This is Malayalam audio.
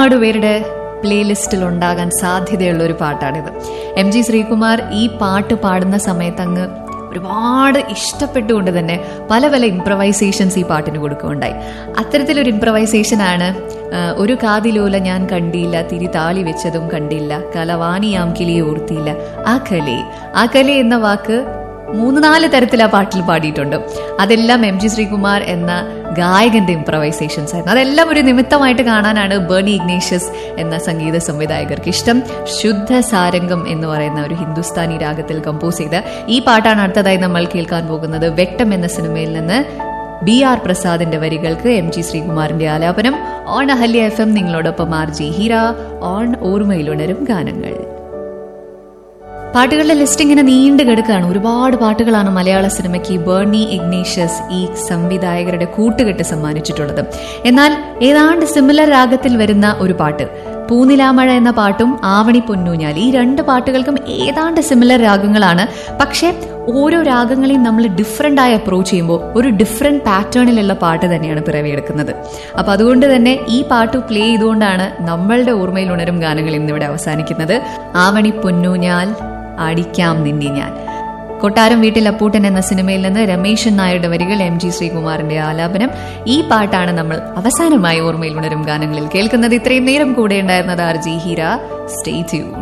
ഒരുപാട് പേരുടെ പ്ലേലിസ്റ്റിൽ ഉണ്ടാകാൻ സാധ്യതയുള്ള ഒരു പാട്ടാണിത് എം ജി ശ്രീകുമാർ ഈ പാട്ട് പാടുന്ന സമയത്ത് അങ്ങ് ഒരുപാട് ഇഷ്ടപ്പെട്ടുകൊണ്ട് തന്നെ പല പല ഇംപ്രവൈസേഷൻസ് ഈ പാട്ടിന് കൊടുക്കുകയുണ്ടായി അത്തരത്തിലൊരു ഇംപ്രവൈസേഷനാണ് ഒരു കാതിലോല ഞാൻ കണ്ടില്ല തിരി താളി വെച്ചതും കണ്ടില്ല കലവാണിയാം കിളിയെ ഓർത്തിയില്ല ആ കലി ആ കലി എന്ന വാക്ക് മൂന്ന് നാല് തരത്തിൽ ആ പാട്ടിൽ പാടിയിട്ടുണ്ട് അതെല്ലാം എം ജി ശ്രീകുമാർ എന്ന ഗായകന്റെ ഇംപ്രവൈസേഷൻസ് ആയിരുന്നു അതെല്ലാം ഒരു നിമിത്തമായിട്ട് കാണാനാണ് ബേണി ഇഗ്നേഷ്യസ് എന്ന സംഗീത സംവിധായകർക്ക് ഇഷ്ടം ശുദ്ധ സാരംഗം എന്ന് പറയുന്ന ഒരു ഹിന്ദുസ്ഥാനി രാഗത്തിൽ കമ്പോസ് ചെയ്ത ഈ പാട്ടാണ് അടുത്തതായി നമ്മൾ കേൾക്കാൻ പോകുന്നത് വെട്ടം എന്ന സിനിമയിൽ നിന്ന് ബി ആർ പ്രസാദിന്റെ വരികൾക്ക് എം ജി ശ്രീകുമാറിന്റെ ആലാപനം ഓൺ അഹല്യ എഫ് എം നിങ്ങളോടൊപ്പം ആർ ജി ഹീര ഓൺ ഓർമ്മയിലുണരും ഗാനങ്ങൾ പാട്ടുകളുടെ ലിസ്റ്റ് ഇങ്ങനെ നീണ്ടു കിടക്കുകയാണ് ഒരുപാട് പാട്ടുകളാണ് മലയാള സിനിമയ്ക്ക് ബേർണി ഇഗ്നേഷ്യസ് ഈ സംവിധായകരുടെ കൂട്ടുകെട്ട് സമ്മാനിച്ചിട്ടുള്ളത് എന്നാൽ ഏതാണ്ട് സിമിലർ രാഗത്തിൽ വരുന്ന ഒരു പാട്ട് പൂനിലാമഴ എന്ന പാട്ടും ആവണി പൊന്നൂഞ്ഞാൽ ഈ രണ്ട് പാട്ടുകൾക്കും ഏതാണ്ട് സിമിലർ രാഗങ്ങളാണ് പക്ഷേ ഓരോ രാഗങ്ങളെയും നമ്മൾ ഡിഫറെൻ്റ് ആയി അപ്രോച്ച് ചെയ്യുമ്പോൾ ഒരു ഡിഫറെൻറ്റ് പാറ്റേണിലുള്ള പാട്ട് തന്നെയാണ് പിറവിയെടുക്കുന്നത് അപ്പോൾ അതുകൊണ്ട് തന്നെ ഈ പാട്ട് പ്ലേ ചെയ്തുകൊണ്ടാണ് നമ്മളുടെ ഓർമ്മയിൽ ഉണരും ഗാനങ്ങൾ ഇന്നിവിടെ അവസാനിക്കുന്നത് ആവണി പൊന്നൂഞ്ഞാൽ അടിക്കാം നിന്നെ ഞാൻ കൊട്ടാരം വീട്ടിൽ അപ്പൂട്ടൻ എന്ന സിനിമയിൽ നിന്ന് രമേശൻ നായരുടെ വരികൾ എം ജി ശ്രീകുമാറിന്റെ ആലാപനം ഈ പാട്ടാണ് നമ്മൾ അവസാനമായി ഓർമ്മയിൽ ഉണരും ഗാനങ്ങളിൽ കേൾക്കുന്നത് ഇത്രയും നേരം കൂടെ ഉണ്ടായിരുന്നത് R G Heera stay tune